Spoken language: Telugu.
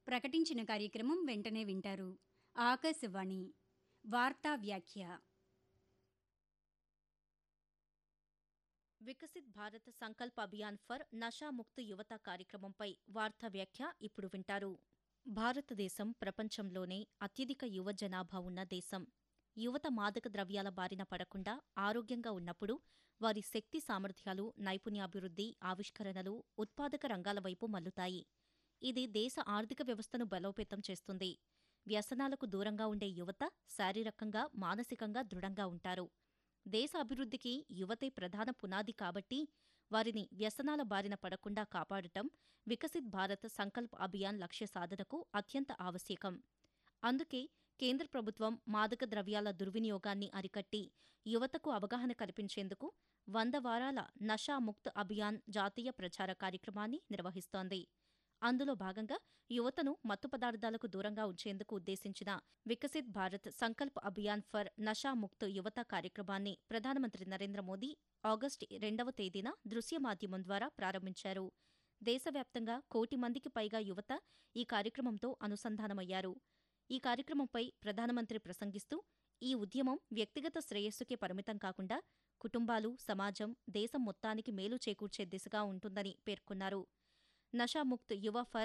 ప్రకటించిన కార్యక్రమం వెంటనే వింటారు ఆకాశవాణి వార్తా వ్యాఖ్య వికసిత్ భారత్ సంకల్ప్ అభియాన్ ఫర్ నషాముక్త యువత కార్యక్రమంపై వార్తా వ్యాఖ్య ఇప్పుడు వింటారు భారతదేశం ప్రపంచంలోనే అత్యధిక యువ జనాభా ఉన్న దేశం యువత మాదక ద్రవ్యాల బారిన పడకుండా ఆరోగ్యంగా ఉన్నప్పుడు వారి శక్తి సామర్థ్యాలు నైపుణ్యాభివృద్ధి ఆవిష్కరణలు ఉత్పాదక రంగాల వైపు మల్లుతాయి ఇది దేశ ఆర్థిక వ్యవస్థను బలోపేతం చేస్తుంది వ్యసనాలకు దూరంగా ఉండే యువత శారీరకంగా మానసికంగా దృఢంగా ఉంటారు దేశ అభివృద్ధికి యువతే ప్రధాన పునాది కాబట్టి వారిని వ్యసనాల బారిన పడకుండా కాపాడటం వికసిత్ భారత్ సంకల్ప్ అభియాన్ లక్ష్య సాధనకు అత్యంత ఆవశ్యకం అందుకే కేంద్ర ప్రభుత్వం మాదక ద్రవ్యాల దుర్వినియోగాన్ని అరికట్టి యువతకు అవగాహన కల్పించేందుకు వంద వారాల నషా ముక్త్ అభియాన్ జాతీయ ప్రచార కార్యక్రమాన్ని నిర్వహిస్తోంది అందులో భాగంగా యువతను మత్తు పదార్థాలకు దూరంగా ఉంచేందుకు ఉద్దేశించిన వికసిత్ భారత్ సంకల్ప్ అభియాన్ ఫర్ నషా ముక్త్ యువత కార్యక్రమాన్ని ప్రధానమంత్రి నరేంద్ర మోదీ ఆగస్టు రెండవ తేదీన దృశ్య మాధ్యమం ద్వారా ప్రారంభించారు దేశవ్యాప్తంగా కోటి మందికి పైగా యువత ఈ కార్యక్రమంతో అనుసంధానమయ్యారు ఈ కార్యక్రమంపై ప్రధానమంత్రి ప్రసంగిస్తూ ఈ ఉద్యమం వ్యక్తిగత శ్రేయస్సుకే పరిమితం కాకుండా కుటుంబాలు సమాజం దేశం మొత్తానికి మేలు చేకూర్చే దిశగా ఉంటుందని పేర్కొన్నారు నషాముక్త్ యువ ఫర్